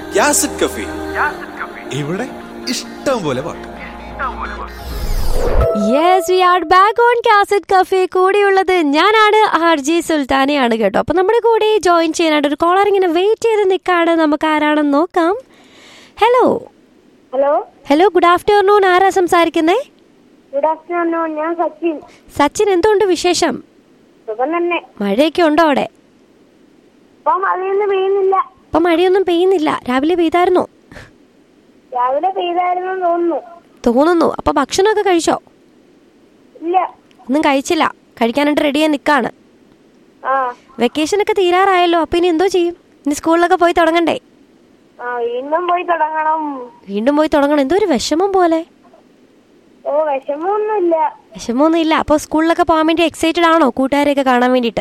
യാസിഡ് കഫി ഇവിടെ ഇഷ്ടം പോലെ പാട്ട് yes we are back on cassette cafe കൂടെയുള്ളത് ഞാനാണ് ആർ ജി സുൽത്താനയാണ് കേട്ടോ അപ്പൊ നമ്മുടെ കൂടെ ജോയിൻ ചെയ്യാനായിട്ട് ഒരു കോളർ ഇങ്ങനെ വെയിറ്റ് ചെയ്ത് നിൽക്കാണ് നമുക്ക് ആരാണെന്ന് നോക്കാം hello hello hello good afternoon ആരാ സംസാരിക്കുന്നേ ഗുഡ് ആഫ്റ്റർനൂൺ ഞാൻ സച്ചിൻ സച്ചിൻ എന്തുകൊണ്ട് വിശേഷം സുഖം തന്നെ മഴയൊക്കെ ഉണ്ടോ അവിടെ ഇപ്പൊ മഴയൊന്നും പെയ്യുന്നില്ല ഇപ്പൊ മഴയൊന്നും പെയ്യുന്നില്ല രാവിലെ പെയ്തായിരുന്നോ രാവിലെ പെയ്തായിരുന്നു തോന്നുന്നു തോന്നുന്നു അപ്പൊ ഭക്ഷണമൊക്കെ കഴിച്ചോ ഇല്ല ഒന്നും കഴിച്ചില്ല കഴിക്കാനായിട്ട് റെഡിയായി നിൽക്കാണ് ആ വെക്കേഷനൊക്കെ തീരാറായല്ലോ അപ്പൊ ഇനി എന്തോ ചെയ്യും ഇനി സ്കൂളിലൊക്കെ പോയി തുടങ്ങണ്ടേ ആ വീണ്ടും പോയി തുടങ്ങണം വീണ്ടും പോയി തുടങ്ങണം എന്തോ ഒരു വിഷമം പോലെ ഓ വിഷമമൊന്നുമില്ല വിഷമമൊന്നും ഇല്ല അപ്പോൾ സ്കൂളിലൊക്കെ പോകാൻ വേണ്ടി എക്സൈറ്റഡ് ആണോ കൂട്ടുകാരെയൊക്കെ കാണാൻ വേണ്ടിയിട്ട്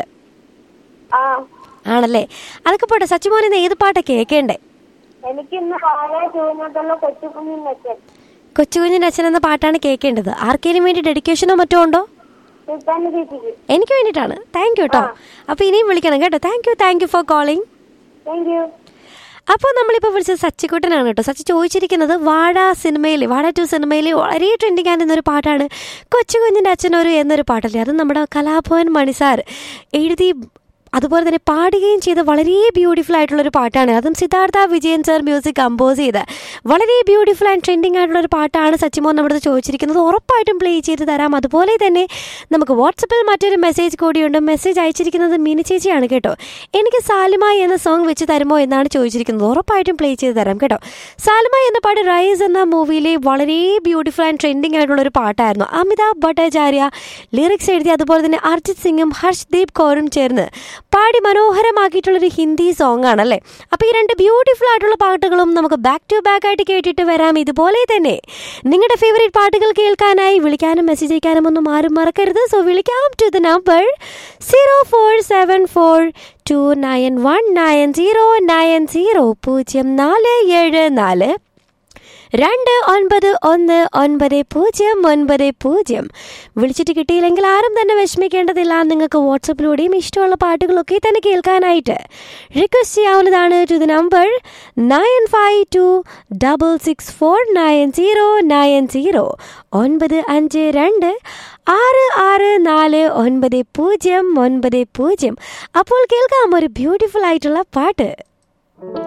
ആ ആണല്ലേ അതൊക്കെ പോട്ടെ സച്ചിമോൻ ഇന്ന് ഏത് പാട്ടാ കേൾക്കേണ്ടേ എനിക്ക് ഇന്ന് വളരെ ചൂഞ്ഞത്തുള്ള കൊച്ചുകുഞ്ഞിന്റെ അച്ഛൻ കൊച്ചുകുഞ്ഞിൻ്റെ അച്ഛൻ എന്ന പാട്ടാണ് കേൾക്കേണ്ടത് ആർക്കെങ്കിലും വേണ്ടി ഡെഡിക്കേഷനോ മറ്റോ ഉണ്ടോ സുൽത്താന്റെ ചേച്ചിക്ക് എനിക്ക് വേണ്ടിയിട്ടാണ് താങ്ക് യു കേട്ടോ അപ്പോൾ ഇനിയും വിളിക്കണം കേട്ടോ thank you thank you for calling thank you അപ്പോൾ നമ്മളിപ്പോൾ വിളിച്ചത് സച്ചിക്കുട്ടനാണ് കേട്ടോ സച്ചി ചോദിച്ചിരിക്കുന്നത് വാഴ സിനിമയിൽ വാഴ ടു സിനിമയിൽ വളരെ ട്രെൻഡിങ് ആയിരുന്ന ഒരു പാട്ടാണ് കൊച്ചു കുഞ്ഞിൻ്റെ അച്ഛനൊരു എന്നൊരു പാട്ടല്ലേ അത് നമ്മുടെ കലാഭവൻ മണിസാർ എഴുതി അതുപോലെ തന്നെ പാടുകയും ചെയ്ത വളരെ ബ്യൂട്ടിഫുൾ ആയിട്ടുള്ള ഒരു പാട്ടാണ് അതും Siddhartha Vijayan sir music compose ചെയ്ത് വളരെ ബ്യൂട്ടിഫുൾ ആൻഡ് ട്രെൻഡിങ് ആയിട്ടുള്ള ഒരു പാട്ടാണ് സച്ചിമോൻ നമ്മുടെ അടുത്ത് ചോദിച്ചിരിക്കുന്നത് ഉറപ്പായിട്ടും പ്ലേ ചെയ്ത് തരാം അതുപോലെ തന്നെ നമുക്ക് വാട്സപ്പിൽ മറ്റൊരു മെസ്സേജ് കൂടിയുണ്ട് മെസ്സേജ് അയച്ചിരിക്കുന്നത് മിനി ചേച്ചിയാണ് കേട്ടോ എനിക്ക് സാലിമായി എന്ന സോങ് വെച്ച് തരുമോ എന്നാണ് ചോദിച്ചിരിക്കുന്നത് ഉറപ്പായിട്ടും പ്ലേ ചെയ്ത് തരാം കേട്ടോ സാലിമായി എന്ന പാട്ട് റൈസ് എന്ന മൂവിയിലെ വളരെ ബ്യൂട്ടിഫുൾ ആൻഡ് ട്രെൻഡിങ് ആയിട്ടുള്ള ഒരു പാട്ടായിരുന്നു അമിതാഭ് ഭട്ടാചാര്യ ലിറിക്സ് എഴുതി അതുപോലെ തന്നെ അർജിത് സിംഗും ഹർഷ്ദീപ് കൗറും ചേർന്ന് പാടി മനോഹരമാക്കിയിട്ടുള്ളൊരു ഹിന്ദി സോങ് ആണല്ലേ അപ്പോൾ ഈ രണ്ട് ബ്യൂട്ടിഫുൾ ആയിട്ടുള്ള പാട്ടുകളും നമുക്ക് ബാക്ക് ടു ബാക്ക് ആയിട്ട് കേട്ടിട്ട് വരാം ഇതുപോലെ തന്നെ നിങ്ങളുടെ ഫേവറേറ്റ് പാട്ടുകൾ കേൾക്കാനായി വിളിക്കാനും മെസ്സേജ് അയക്കാനും ഒന്നും ആരും മറക്കരുത് സോ വിളിക്കാം to the number zero four seven four two nine one nine zero nine zero പൂജ്യം നാല് ഏഴ് നാല് രണ്ട് ഒൻപത് ഒന്ന് ഒൻപത് പൂജ്യം ഒൻപത് പൂജ്യം വിളിച്ചിട്ട് കിട്ടിയില്ലെങ്കിൽ ആരും തന്നെ വിഷമിക്കേണ്ടതില്ല നിങ്ങൾക്ക് വാട്സപ്പിലൂടെയും ഇഷ്ടമുള്ള പാട്ടുകളൊക്കെ തന്നെ കേൾക്കാനായിട്ട് റിക്വസ്റ്റ് ചെയ്യാവുന്നതാണ് to the number nine five two double six four nine zero nine zero ഒൻപത് അഞ്ച് രണ്ട് ആറ് ആറ് നാല് ഒൻപത് പൂജ്യം ഒൻപത് പൂജ്യം അപ്പോൾ കേൾക്കാം ഒരു ബ്യൂട്ടിഫുൾ ആയിട്ടുള്ള പാട്ട്